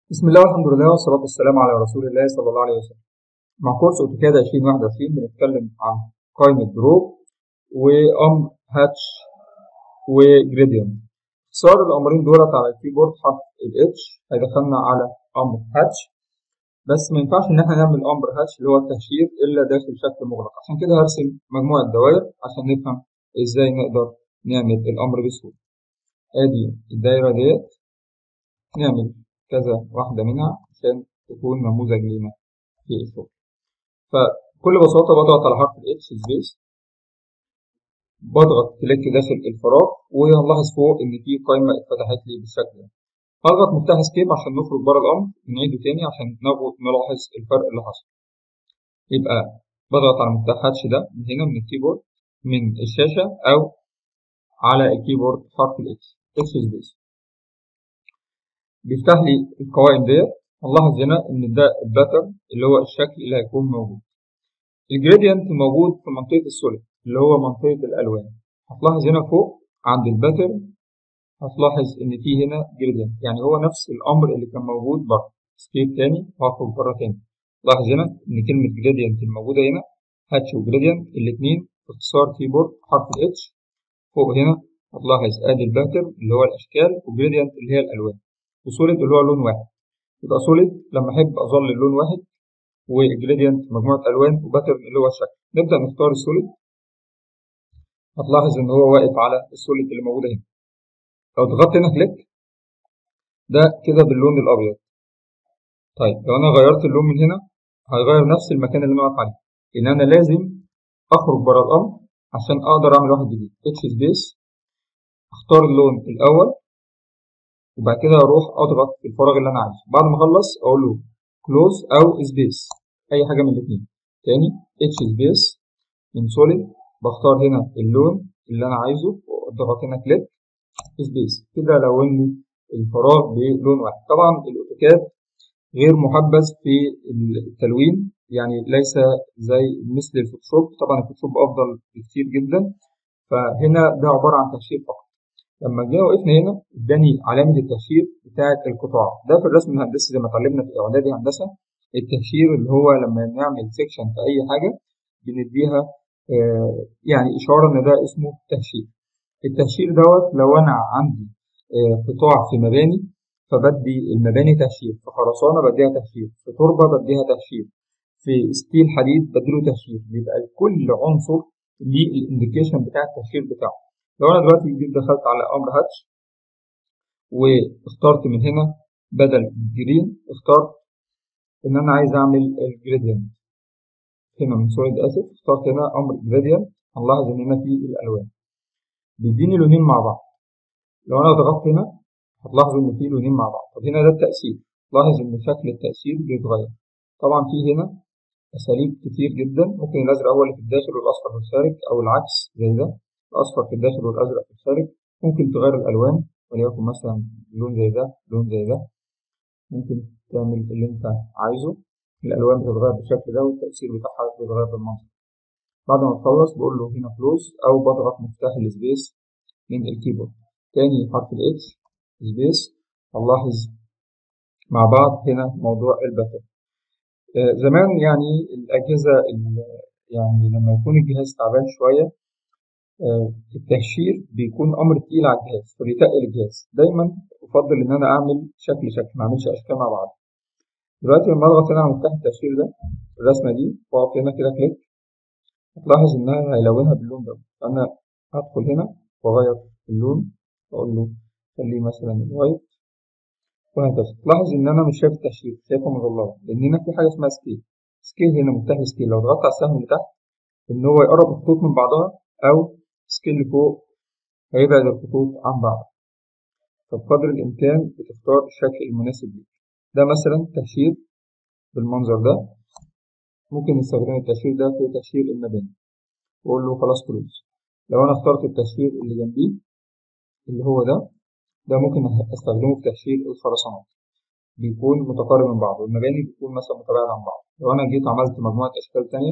بسم الله والحمد لله والصلاة والسلام على رسول الله صلى الله عليه وسلم. مع كورس أوتوكاد 2021 بنتكلم عن قائمة دروب وأمر هاتش وجريدينت. اختصار الأمرين دولت على الكيبورد حرف ال H هيدخلنا على أمر هاتش بس ما ينفعش إن احنا نعمل أمر هاتش اللي هو التهشير إلا داخل شكل مغلق عشان كده هرسم مجموعة دوائر عشان نفهم إزاي نقدر نعمل الأمر بسهولة. آدي الدايرة ديت نعمل كذا واحدة منها عشان تكون نموذج لينا في الشغل فبكل بساطة بضغط على حرف ال H سبيس بضغط كليك داخل الفراغ وهنلاحظ فوق إن في قائمة اتفتحت لي بالشكل ده هضغط مفتاح اسكيب عشان نخرج بره الأمر نعيده تاني عشان نلاحظ الفرق اللي حصل يبقى بضغط على مفتاح هاتش ده من هنا من الكيبورد من الشاشة أو على الكيبورد حرف ال H H سبيس بيفتح لي القوائم ديت هنلاحظ هنا ان ده الباترن اللي هو الشكل اللي هيكون موجود الجريدينت موجود في منطقه السوليد اللي هو منطقه الالوان هتلاحظ هنا فوق عند الباترن هتلاحظ ان في هنا جريدينت يعني هو نفس الامر اللي كان موجود بره سكيب تاني وهخرج بره تاني لاحظ هنا ان كلمه جريدينت الموجوده هنا هاتش وجريدينت الاثنين اختصار كيبورد حرف الاتش فوق هنا هتلاحظ ادي الباترن اللي هو الاشكال وجريدينت اللي هي الالوان وسوليد اللي هو لون واحد يبقى سوليد لما احب اظلل لون واحد وجريدينت مجموعه الوان وباترن اللي هو الشكل نبدا نختار السوليد هتلاحظ ان هو واقف على السوليد اللي موجوده هنا لو ضغطت هنا كليك ده كده باللون الابيض طيب لو انا غيرت اللون من هنا هيغير نفس المكان اللي انا واقف عليه لان انا لازم اخرج بره الامر عشان اقدر اعمل واحد جديد اتش سبيس اختار اللون الاول وبعد كده اروح اضغط في الفراغ اللي انا عايزه بعد ما اخلص اقول له كلوز او سبيس اي حاجه من الاثنين تاني اتش سبيس من سوليد بختار هنا اللون اللي انا عايزه واضغط هنا كليك سبيس كده لون لي الفراغ بلون واحد طبعا الاوتوكاد غير محبذ في التلوين يعني ليس زي مثل الفوتوشوب طبعا الفوتوشوب افضل بكتير جدا فهنا ده عباره عن تهشير فقط لما جينا وقفنا هنا اداني علامه التهشير بتاعه القطاع ده في الرسم الهندسي زي ما اتعلمنا في اعدادي هندسه التهشير اللي هو لما نعمل سيكشن في اي حاجه بنديها آه يعني اشاره ان ده اسمه تهشير التهشير دوت لو انا عندي آه قطاع في مباني فبدي المباني تهشير في خرسانه بديها تهشير في تربه بديها تهشير في ستيل حديد بديله تهشير بيبقى كل عنصر ليه الانديكيشن بتاع التهشير بتاعه لو انا دلوقتي جيت دخلت على امر هاتش واخترت من هنا بدل جرين اخترت ان انا عايز اعمل الجريدينت هنا من سوليد اسف اخترت هنا امر جريدينت هنلاحظ ان هنا في الالوان بيديني لونين مع بعض لو انا ضغطت هنا هتلاحظوا ان في لونين مع بعض طب هنا ده التاثير لاحظ ان شكل التاثير بيتغير طبعا في هنا اساليب كتير جدا ممكن الازرق هو اللي في الداخل والاصفر في الخارج او العكس زي ده الأصفر في الداخل والأزرق في الخارج ممكن تغير الألوان وليكن مثلا لون زي ده لون زي ده ممكن تعمل اللي أنت عايزه الألوان بتتغير بالشكل ده والتأثير بتاعها بيتغير بالمنظر بعد ما تخلص بقول له هنا كلوز أو بضغط مفتاح السبيس من الكيبورد تاني حرف ال H سبيس هنلاحظ مع بعض هنا موضوع الباترن آه زمان يعني الأجهزة يعني لما يكون الجهاز تعبان شوية التهشير بيكون امر تقيل على الجهاز فبيتقل الجهاز دايما افضل ان انا اعمل شكل شكل ما اعملش اشكال مع بعض دلوقتي لما اضغط هنا على مفتاح التهشير ده الرسمه دي واقف هنا كده كليك هتلاحظ انها هيلونها باللون ده فانا هدخل هنا واغير اللون واقول له خليه مثلا الوايت وهكذا تلاحظ ان انا مش شايف التهشير شايفه مظلله لان هنا في حاجه اسمها سكيل سكيل هنا مفتاح السكيل لو ضغطت على السهم اللي تحت ان هو يقرب الخطوط من بعضها او سكيل فوق هيبعد الخطوط عن بعض فبقدر الإمكان بتختار الشكل المناسب ليك ده مثلا تهشير بالمنظر ده ممكن نستخدم التهشير ده في تهشير المباني وأقول له خلاص كلوز لو أنا اخترت التهشير اللي جنبيه اللي هو ده ده ممكن أستخدمه في تهشير الخرسانات بيكون متقارب من بعض والمباني بتكون مثلا متباعدة عن بعض لو أنا جيت عملت مجموعة أشكال تانية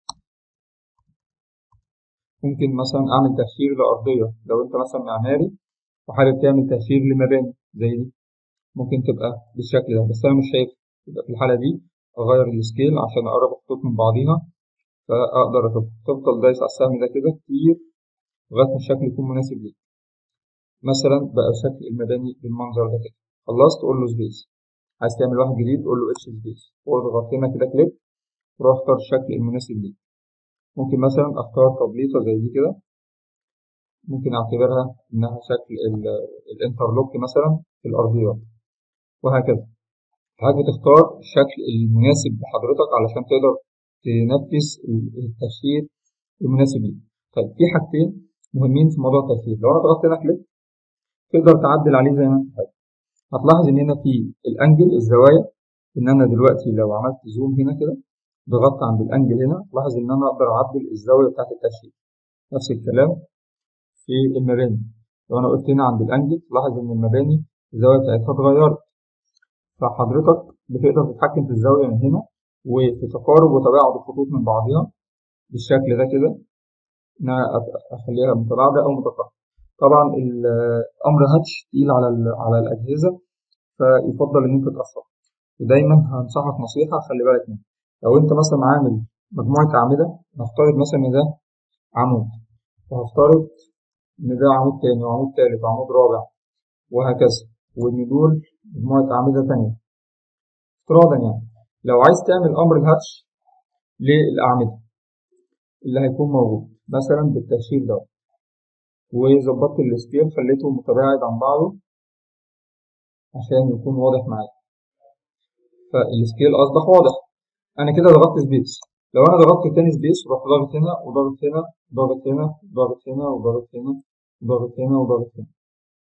ممكن مثلا اعمل تهشير لارضيه لو انت مثلا معماري وحابب تعمل تهشير لمباني زي دي ممكن تبقى بالشكل ده بس انا مش شايف يبقى في الحاله دي اغير السكيل عشان اقرب الخطوط من بعضيها فاقدر اشوف تفضل دايس على السهم ده كده كتير لغايه ما الشكل يكون مناسب ليك مثلا بقى شكل المباني بالمنظر ده كده خلصت تقول له سبيس عايز تعمل واحد جديد قول له اتش سبيس واضغط هنا كده كليك وروح اختار الشكل المناسب ليك ممكن مثلا اختار تبليطه زي دي كده ممكن اعتبرها انها شكل الانترلوك مثلا في الارضيات وهكذا حضرتك بتختار الشكل المناسب لحضرتك علشان تقدر تنفذ التشهير المناسب ليك طيب في حاجتين مهمين في موضوع التشهير لو انا ضغطت هنا كليك تقدر تعدل عليه زي ما انت عايز هتلاحظ ان هنا في الانجل الزوايا ان انا دلوقتي لو عملت زوم هنا كده ضغطت عند الانجل هنا لاحظ ان انا اقدر اعدل الزاويه بتاعت التشهير نفس الكلام في المباني لو انا قلت هنا عند الانجل لاحظ ان المباني الزاويه بتاعتها اتغيرت فحضرتك بتقدر تتحكم في الزاويه من هنا وفي تقارب وتباعد الخطوط من بعضها بالشكل ده كده ان انا اخليها متباعده او متقاربه طبعا الامر هاتش تقيل على على الاجهزه فيفضل ان انت تاخره ودايما هنصحك نصيحه خلي بالك منها لو انت مثلا عامل مجموعه اعمده نفترض مثلا ان ده عمود وهفترض ان ده عمود تاني وعمود تالت وعمود رابع وهكذا وان دول مجموعه اعمده تانيه افتراضا يعني لو عايز تعمل امر الهاتش للاعمده اللي هيكون موجود مثلا بالتهشير ده وظبطت السكيل خليته متباعد عن بعضه عشان يكون واضح معايا فالسكيل اصبح واضح انا كده ضغطت سبيس لو انا ضغطت تاني سبيس رحت ضاغط هنا وضاغط هنا ضاغط هنا ضاغط هنا وضاغط هنا وضاغط هنا وضاغط هنا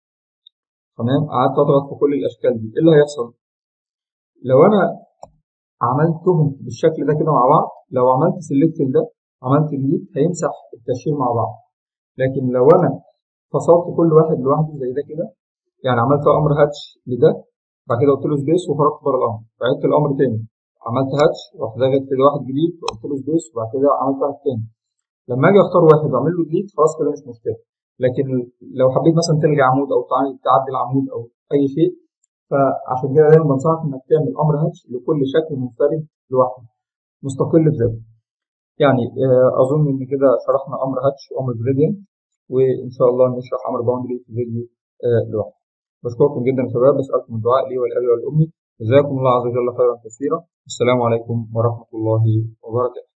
تمام قعدت اضغط في كل الاشكال دي ايه اللي هيحصل لو انا عملتهم بالشكل ده كده مع بعض لو عملت سيلكت ده عملت ديليت هيمسح التشهير مع بعض لكن لو انا فصلت كل واحد لوحده زي ده كده يعني عملت امر هاتش لده بعد كده قلت له سبيس وخرجت بره الامر وعدت الامر تاني عملت هاتش رحت ضاغط في واحد جديد وقلت له سبيس وبعد كده عملت واحد تاني لما اجي اختار واحد واعمل له ديليت خلاص كده مش مشكله لكن لو حبيت مثلا تلغي عمود او تعدل عمود او اي شيء فعشان كده دايما بنصحك انك تعمل امر هاتش لكل شكل منفرد لوحده مستقل بذاته يعني اظن ان كده شرحنا امر هاتش وامر جريدينت وان شاء الله نشرح امر باوندري في فيديو لوحده بشكركم جدا يا شباب بسالكم الدعاء لي ولابي ولامي جزاكم الله عز وجل خيرا كثيرا السلام عليكم ورحمه الله وبركاته